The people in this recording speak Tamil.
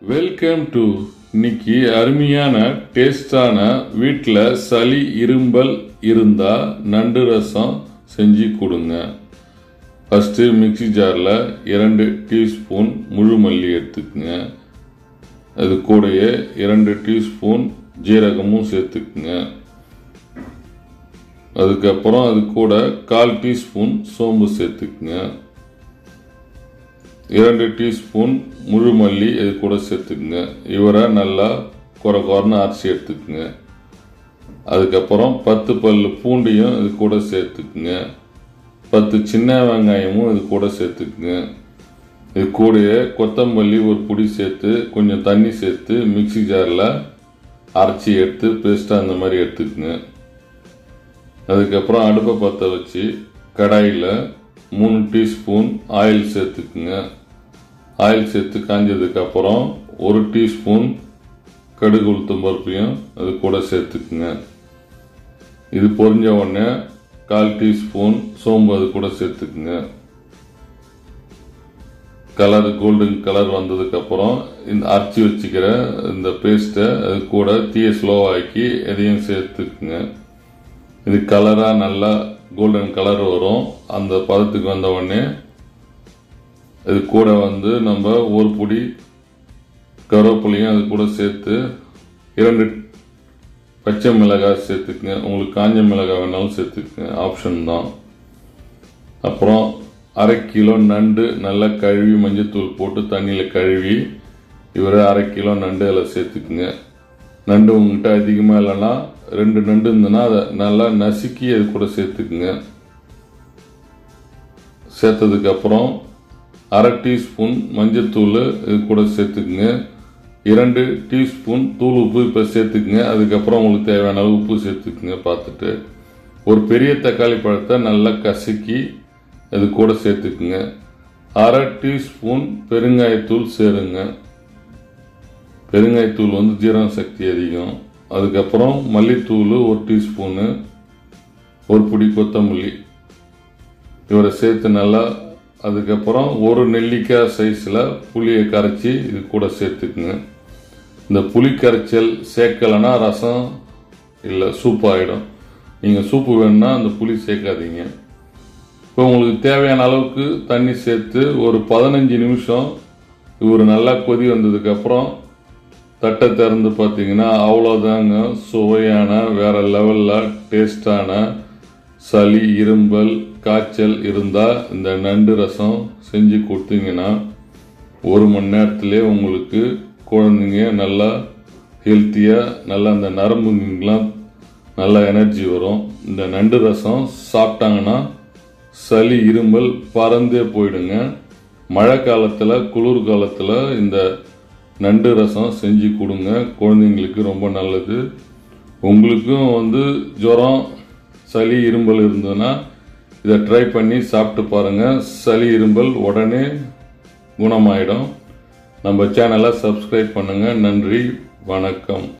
வெல்கம் டு இன்னைக்கு அருமையான டேஸ்டான வீட்டில் சளி இரும்பல் இருந்தா நண்டு ரசம் செஞ்சு கொடுங்க ஃபஸ்ட்டு மிக்ஸி ஜாரில் இரண்டு டீஸ்பூன் முழு மல்லி எடுத்துக்கங்க அது கூடயே இரண்டு டீஸ்பூன் ஜீரகமும் சேர்த்துக்குங்க அதுக்கப்புறம் அது கூட கால் டீஸ்பூன் சோம்பு சேர்த்துக்குங்க இரண்டு டீஸ்பூன் முழு மல்லி இது கூட சேர்த்துக்குங்க இவரை நல்லா குறை குறைன்னு அரைச்சி எடுத்துக்குங்க அதுக்கப்புறம் பத்து பல் பூண்டையும் இது கூட சேர்த்துக்குங்க பத்து சின்ன வெங்காயமும் இது கூட சேர்த்துக்குங்க இது கூடயே கொத்தமல்லி ஒரு பொடி சேர்த்து கொஞ்சம் தண்ணி சேர்த்து மிக்ஸி ஜாரில் அரைச்சி எடுத்து பேஸ்ட்டாக அந்த மாதிரி எடுத்துக்குங்க அதுக்கப்புறம் அடுப்பை பற்ற வச்சு கடாயில் மூணு டீஸ்பூன் ஆயில் சேர்த்துக்குங்க ஆயில் சேர்த்து காஞ்சதுக்கப்புறம் ஒரு டீஸ்பூன் கடுகு உளுத்தம் பருப்பையும் அது கூட சேர்த்துக்குங்க இது பொரிஞ்ச உடனே கால் டீஸ்பூன் சோம்பு அது கூட சேர்த்துக்குங்க கலர் கோல்டன் கலர் வந்ததுக்கப்புறம் இந்த அரைச்சி வச்சுக்கிற இந்த பேஸ்ட்டை அது கூட தீய ஸ்லோவாக்கி எதையும் சேர்த்துக்குங்க இது கலராக நல்லா கோல்டன் கலர் வரும் அந்த பதத்துக்கு வந்த உடனே இது கூட வந்து நம்ம ஒரு பொடி கருவேப்பிலையும் அது கூட சேர்த்து இரண்டு பச்சை மிளகாய் சேர்த்துக்குங்க உங்களுக்கு காஞ்ச மிளகாய் வேணாலும் சேர்த்துக்குங்க ஆப்ஷன் தான் அப்புறம் அரை கிலோ நண்டு நல்லா கழுவி மஞ்சத்தூள் போட்டு தண்ணியில் கழுவி இவரை அரை கிலோ நண்டு அதில் சேர்த்துக்குங்க நண்டு உங்ககிட்ட அதிகமாக இல்லைன்னா ரெண்டு நண்டு இருந்ததுன்னா அதை நல்லா நசுக்கி அது கூட சேர்த்துக்குங்க சேர்த்ததுக்கு அப்புறம் அரை டீஸ்பூன் மஞ்சத்தூள் இது கூட சேர்த்துக்குங்க இரண்டு டீஸ்பூன் தூள் உப்பு இப்போ சேர்த்துக்குங்க அதுக்கப்புறம் உங்களுக்கு தேவையான அளவு உப்பு சேர்த்துக்குங்க பார்த்துட்டு ஒரு பெரிய தக்காளி பழத்தை நல்லா கசக்கி அது கூட சேர்த்துக்குங்க அரை டீஸ்பூன் பெருங்காயத்தூள் சேருங்க பெருங்காயத்தூள் வந்து ஜீரண சக்தி அதிகம் அதுக்கப்புறம் மல்லித்தூள் ஒரு டீஸ்பூனு ஒரு பிடி கொத்தமல்லி இவரை சேர்த்து நல்லா அதுக்கப்புறம் ஒரு நெல்லிக்காய் சைஸில் புளியை கரைச்சி இது கூட சேர்த்துக்குங்க இந்த புளி கரைச்சல் சேர்க்கலைன்னா ரசம் இல்லை சூப் ஆகிடும் நீங்கள் சூப்பு வேணும்னா அந்த புளி சேர்க்காதீங்க இப்போ உங்களுக்கு தேவையான அளவுக்கு தண்ணி சேர்த்து ஒரு பதினஞ்சு நிமிஷம் இவர் நல்லா கொதி வந்ததுக்கப்புறம் தட்டை திறந்து பார்த்தீங்கன்னா அவ்வளோதாங்க சுவையான வேற லெவலில் டேஸ்டான சளி இரும்பல் காய்ச்சல் இருந்தால் இந்த நண்டு ரசம் செஞ்சு கொடுத்தீங்கன்னா ஒரு மணி நேரத்திலே உங்களுக்கு குழந்தைங்க நல்லா ஹெல்த்தியாக நல்லா அந்த நரம்புங்கெலாம் நல்லா எனர்ஜி வரும் இந்த நண்டு ரசம் சாப்பிட்டாங்கன்னா சளி இரும்பல் பறந்தே போயிடுங்க மழை காலத்தில் குளிர் காலத்தில் இந்த நண்டு ரசம் செஞ்சு கொடுங்க குழந்தைங்களுக்கு ரொம்ப நல்லது உங்களுக்கும் வந்து ஜுரம் சளி இரும்பல் இருந்ததுன்னா இதை ட்ரை பண்ணி சாப்பிட்டு பாருங்கள் சளி இரும்பல் உடனே குணமாயிடும் நம்ம சேனலை சப்ஸ்கிரைப் பண்ணுங்கள் நன்றி வணக்கம்